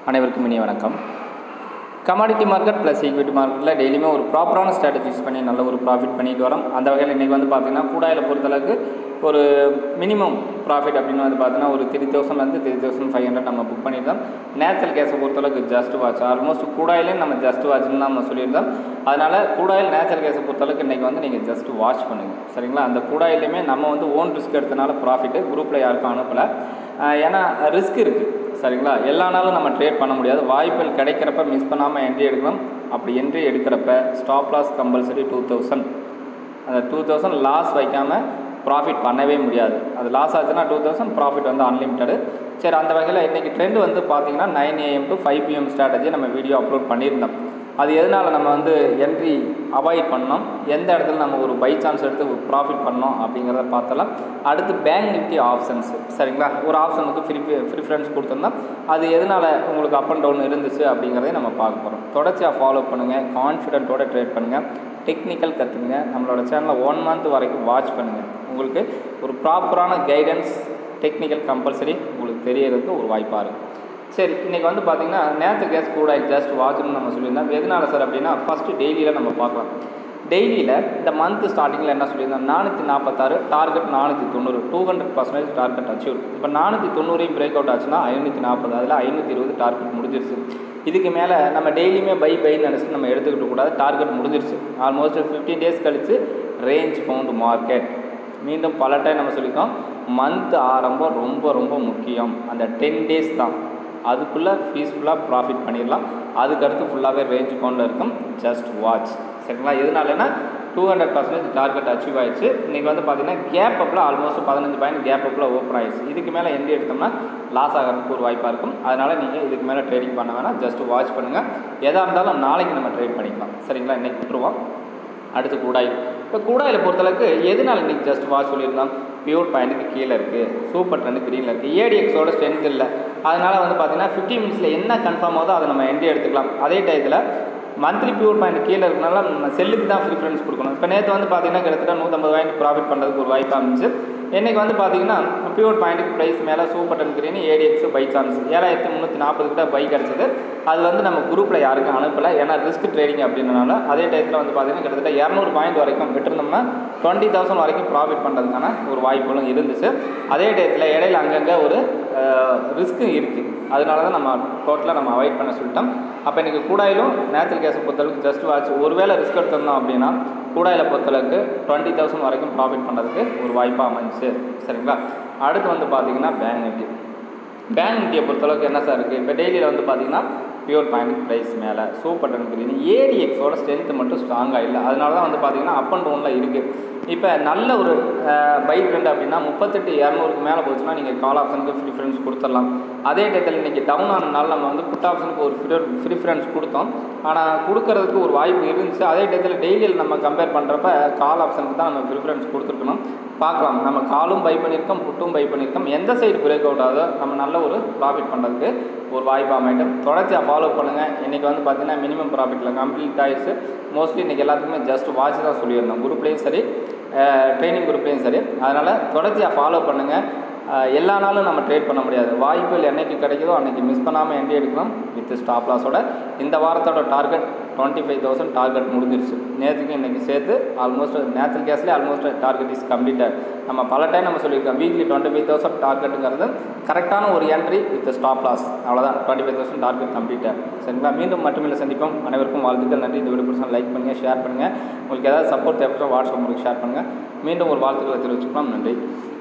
அனைவருக்கும் இனிய வணக்கம் கமாடிட்டி மார்க்கெட் ப்ளஸ் ஈக்விட்டி மார்க்கெட்டில் டெய்லியுமே ஒரு ப்ராப்பரான ஸ்ட்ராட்டஜிஸ் பண்ணி நல்ல ஒரு ப்ராஃபிட் பண்ணிட்டு வரோம் அந்த வகையில் இன்றைக்கி வந்து பார்த்திங்கன்னா கூடாயில் பொறுத்தளவுக்கு ஒரு மினிமம் ப்ராஃபிட் அப்படின்னு வந்து பார்த்தீங்கன்னா ஒரு த்ரீ தௌசண்ட்லேருந்து த்ரீ தௌசண்ட் ஃபைவ் ஹண்ட்ரட் நம்ம புக் பண்ணியிருந்தோம் நேச்சுரல் கேஸை பொறுத்தளவுக்கு ஜஸ்ட் வாட்ச் ஆல்மோஸ்ட் கூடாயிலே நம்ம ஜஸ்ட் வாட்ச்னு நம்ம சொல்லியிருந்தோம் அதனால் கூடாயில் நேச்சுரல் கேஸை பொறுத்தளவுக்கு இன்றைக்கி வந்து நீங்கள் ஜஸ்ட் வாட்ச் பண்ணுங்கள் சரிங்களா அந்த கூடாயிலையுமே நம்ம வந்து ஓன் ரிஸ்க் எடுத்தனால ப்ராஃபிட்டு குரூப்பில் யாருக்கும் அனுப்பலை ஆஹ் ஏன்னா ரிஸ்க் இருக்குது சரிங்களா எல்லா நாளும் நம்ம ட்ரேட் பண்ண முடியாது வாய்ப்புகள் கிடைக்கிறப்ப மிஸ் பண்ணாமல் என்ட்ரி எடுக்கணும் அப்படி என்ட்ரி எடுக்கிறப்ப stop loss compulsory two thousand அந்த டூ தௌசண்ட் லாஸ் வைக்காமல் ப்ராஃபிட் பண்ணவே முடியாது அது லாஸ் ஆச்சுன்னா டூ தௌசண்ட் ப்ராஃபிட் வந்து அன்லிமிட்டடு சரி அந்த வகையில் இன்றைக்கி ட்ரெண்ட் வந்து பார்த்தீங்கன்னா nine AM to five PM strategy நம்ம வீடியோ அப்லோட் பண்ணியிருந்தோம் அது எதனால் நம்ம வந்து என்ட்ரி அவாய்ட் பண்ணோம் எந்த இடத்துல நம்ம ஒரு பை சான்ஸ் எடுத்து ப்ராஃபிட் பண்ணோம் அப்படிங்கிறத பார்த்தலாம் அடுத்து பேங்க் நிஃப்டி ஆப்ஷன்ஸ் சரிங்களா ஒரு ஆப்ஷனுக்கு ஃப்ரீ ப்ரிஃபரன்ஸ் கொடுத்துருந்தோம் அது எதனால் உங்களுக்கு அப் அண்ட் டவுன் இருந்துச்சு அப்படிங்கிறதையும் நம்ம பார்க்க போகிறோம் தொடர்ச்சியாக ஃபாலோ பண்ணுங்கள் கான்ஃபிடென்ட்டோட ட்ரேட் பண்ணுங்கள் டெக்னிக்கல் கற்றுக்குங்க நம்மளோட சேனலை ஒன் மந்த் வரைக்கும் வாட்ச் பண்ணுங்கள் உங்களுக்கு ஒரு ப்ராப்பரான கைடன்ஸ் டெக்னிக்கல் கம்பல்சரி உங்களுக்கு தெரியறதுக்கு ஒரு வாய்ப்பாக இருக்கும் சரி இன்றைக்கி வந்து பார்த்திங்கன்னா நேற்று கேஸ் கூட ஜஸ்ட் வாட்ச்னு நம்ம சொல்லியிருந்தோம் எதனால சார் அப்படின்னா ஃபஸ்ட்டு டெய்லியில் நம்ம பார்க்கலாம் டெய்லியில் இந்த மந்த் ஸ்டார்டிங்கில் என்ன சொல்லியிருந்தோம் நானூற்றி நாற்பத்தாறு டார்கெட் நானூற்றி தொண்ணூறு two hundred percentage target achieve இப்போ நானூற்றி தொண்ணூறையும் பிரேக் அவுட் ஆச்சுன்னா ஐநூற்றி நாற்பது அதில் ஐநூற்றி இருபது டார்கெட் முடிஞ்சிருச்சு இதுக்கு மேலே நம்ம டெய்லியுமே பை பைன்னு நினச்சி நம்ம எடுத்துக்கிட்டு கூடாது டார்கெட் முடிஞ்சிருச்சு ஆல்மோஸ்ட் ஃபிஃப்டீன் டேஸ் கழித்து ரேஞ்ச் பவுண்ட் மார்க்கெட் மீண்டும் பல டைம் நம்ம சொல்லியிருக்கோம் மந்த் ஆரம்பம் ரொம்ப ரொம்ப முக்கியம் அந்த டென் டேஸ் தான் அதுக்குள்ளே பீஸ்ஃபுல்லாக ப்ராஃபிட் பண்ணிடலாம் அதுக்கடுத்து ஃபுல்லாகவே ரேஞ்ச் பவுண்டில் இருக்கும் ஜஸ்ட் வாட்ச் சரிங்களா எதனாலனா two hundred percentage target achieve ஆயிடுச்சு இன்றைக்கி வந்து பார்த்தீங்கன்னா கேப் அப்பில் ஆல்மோஸ்ட் பதினஞ்சு பாயிண்ட் கேப் அப்பில் ஓப்பன் ஆயிடுச்சு இதுக்கு மேலே எந்த எடுத்தோம்னா லாஸ் ஆகிறதுக்கு ஒரு வாய்ப்பாக இருக்கும் அதனால் நீங்கள் இதுக்கு மேலே ட்ரேடிங் பண்ண வேணாம் ஜஸ்ட் வாட்ச் பண்ணுங்கள் எதாக இருந்தாலும் நாளைக்கு நம்ம ட்ரேட் பண்ணிக்கலாம் சரிங்களா இன்றைக்கி விட்டுருவோம் அடுத்து கூடாயில் இப்போ கூடாயில் பொறுத்தளவுக்கு எதனால் இன்றைக்கி ஜஸ்ட் வாட்ச் சொல்லியிருந்தோம் பியூர் பாயிண்ட்டுக்கு கீழே இருக்குது சூப்பர் ட்ரெண்டு க்ரீனில் இருக்குது ஏடிஎக்ஸோட ஸ்ட்ரென்த் இல்லை அதனால் வந்து பார்த்திங்கன்னா ஃபிஃப்டி மினிட்ஸில் என்ன கன்ஃபார்ம் ஆகுதோ அதை நம்ம என்ட்ரி எடுத்துக்கலாம் அதே டயத்தில் மந்த்லி பியூர் பாயிண்ட் கீழே இருக்கனால நம்ம செல்லுக்கு தான் ப்ரிஃபரன்ஸ் கொடுக்கணும் இப்போ நேற்று வந்து பார்த்திங்கன்னா கிட்டத்தட்ட நூற்றம்பது பாயிண்ட் ப்ராஃபிட் பண்ணுறதுக்கு ஒரு வாய்ப்பாக இருந்துச்சு இன்றைக்கி வந்து பார்த்திங்கன்னா பியூர் பாயிண்ட்டுக்கு ப்ரைஸ் மேலே super trend green ADX by chance ஏழாயிரத்தி முந்நூற்றி நாற்பது கிட்ட பை கிடச்சிது அது வந்து நம்ம குரூப்பில் யாருக்கும் அனுப்பலை ஏன்னா ரிஸ்க் ட்ரேடிங் அப்படின்றனால அதே டயத்தில் வந்து பார்த்திங்கன்னா கிட்டத்தட்ட இரநூறு பாயிண்ட் வரைக்கும் விட்டுருந்தோம்னா டுவெண்ட்டி தௌசண்ட் வரைக்கும் ப்ராஃபிட் பண்ணுறதுக்கான ஒரு வாய்ப்புகளும் இருந்துச்சு அதே டயத்தில் இடையில அங்கங்கே ஒரு ரிஸ்க்கு இருக்குது அதனால தான் நம்ம டோட்டலாக நம்ம அவாய்ட் பண்ண சொல்லிட்டோம் அப்போ இன்றைக்கி கூடாயிலும் நேச்சுரல் கேஸை பொறுத்தளவுக்கு ஜஸ்ட் வாட்ச் ஒருவேளை ரிஸ்க் எடுத்திருந்தோம் அப்படின்னா கூடாயில் பொறுத்தளவுக்கு டுவெண்ட்டி தௌசண்ட் வரைக்கும் ப்ராஃபிட் பண்ணுறதுக்கு ஒரு வாய்ப்பாக அமைஞ்சிச்சு சரிங்களா அடுத்து வந்து பார்த்திங்கன்னா பேங்க் நிஃப்டி பேங்க் நிஃப்டியை பொறுத்தளவுக்கு என்ன சார் இருக்குது இப்போ டெய்லியில் வந்து பார்த்திங்கன்னா பியூர் பாயிண்ட் ப்ரைஸ் மேலே சூப்பர் டன் கிரீன் ஏடிஎக்ஸோட ஸ்ட்ரென்த்து மட்டும் ஸ்ட்ராங்காக இல்லை அதனால தான் வந்து பார்த்திங்கன்னா அப் அண்ட் டவுனில் இருக்குது இப்போ நல்ல ஒரு பை ட்ரெண்ட் அப்படின்னா முப்பத்தெட்டு இரநூறுக்கு மேலே போச்சுன்னா நீங்கள் கால் ஆப்ஷனுக்கு ப்ரிஃபரன்ஸ் கொடுத்துடலாம் அதே டயத்தில் இன்றைக்கி டவுன் ஆனதுனால நம்ம வந்து புட் ஆப்ஷனுக்கு ஒரு ப்ரிஃபரன்ஸ் கொடுத்தோம் ஆனால் கொடுக்கறதுக்கு ஒரு வாய்ப்பு இருந்துச்சு அதே டயத்தில் டெய்லியில் நம்ம கம்பேர் பண்ணுறப்ப கால் ஆப்ஷனுக்கு தான் நம்ம ப்ரிஃபரன்ஸ் கொடுத்துருக்கணும் பார்க்கலாம் நம்ம காலும் பை பண்ணியிருக்கோம் புட்டும் பை பண்ணியிருக்கோம் எந்த சைடு பிரேக் அவுட் ஆகுதோ நம்ம நல்ல ஒரு ப்ராஃபிட் பண்ணுறதுக்கு ஒரு வாய்ப்பு அமைட்டும் தொடர்ச்சியாக ஃபாலோ பண்ணுங்கள் இன்றைக்கி வந்து பார்த்திங்கன்னா மினிமம் ப்ராஃபிட்டில் கம்ப்ளீட் ஆயிடுச்சு மோஸ்ட்லி இன்றைக்கி எல்லாத்துக்குமே ஜஸ்ட் வாட்ச் தான் சொல்லியிருந்தோம் குரூப்லேயும் சரி ட்ரைனிங் குரூப்லேயும் சரி அதனால் தொடர்ச்சியாக ஃபாலோ பண்ணுங்கள் எல்லா நாளும் நம்ம ட்ரேட் பண்ண முடியாது வாய்ப்புகள் என்றைக்கு கிடைக்குதோ அன்றைக்கி மிஸ் பண்ணாமல் என்ட்ரி எடுக்கணும் வித் ஸ்டாப் லாஸோட இந்த வாரத்தோட target twenty five thousand target முடிஞ்சிருச்சு நேற்றுக்கு இன்றைக்கி சேர்த்து ஆல்மோஸ்ட் நேச்சுரல் கேஸ்லேயே ஆல்மோஸ்ட் டார்கெட் இஸ் கம்ப்ளீட்டட் நம்ம பல டைம் நம்ம சொல்லியிருக்கோம் வீக்லி டுவெண்ட்டி ஃபைவ் தௌசண்ட் டார்கெட்டுங்கிறது கரெக்டான ஒரு என்ட்ரி வித் ஸ்டாப் லாஸ் அவ்வளோதான் twenty five thousand target completed சரிங்களா மீண்டும் மட்டுமில்லை சந்திப்போம் அனைவருக்கும் வாழ்த்துக்கள் நன்றி இந்த வீடியோ பிடிச்சா லைக் பண்ணுங்கள் ஷேர் பண்ணுங்கள் உங்களுக்கு ஏதாவது சப்போர்ட் தேவைப்பட்டால் வாட்ஸ்அப் உங்களுக்கு ஷேர் பண்ணுங்கள் மீண்டும் ஒரு வாழ்த்துக்களை தெரிவிச்சுக்கலாம் நன்றி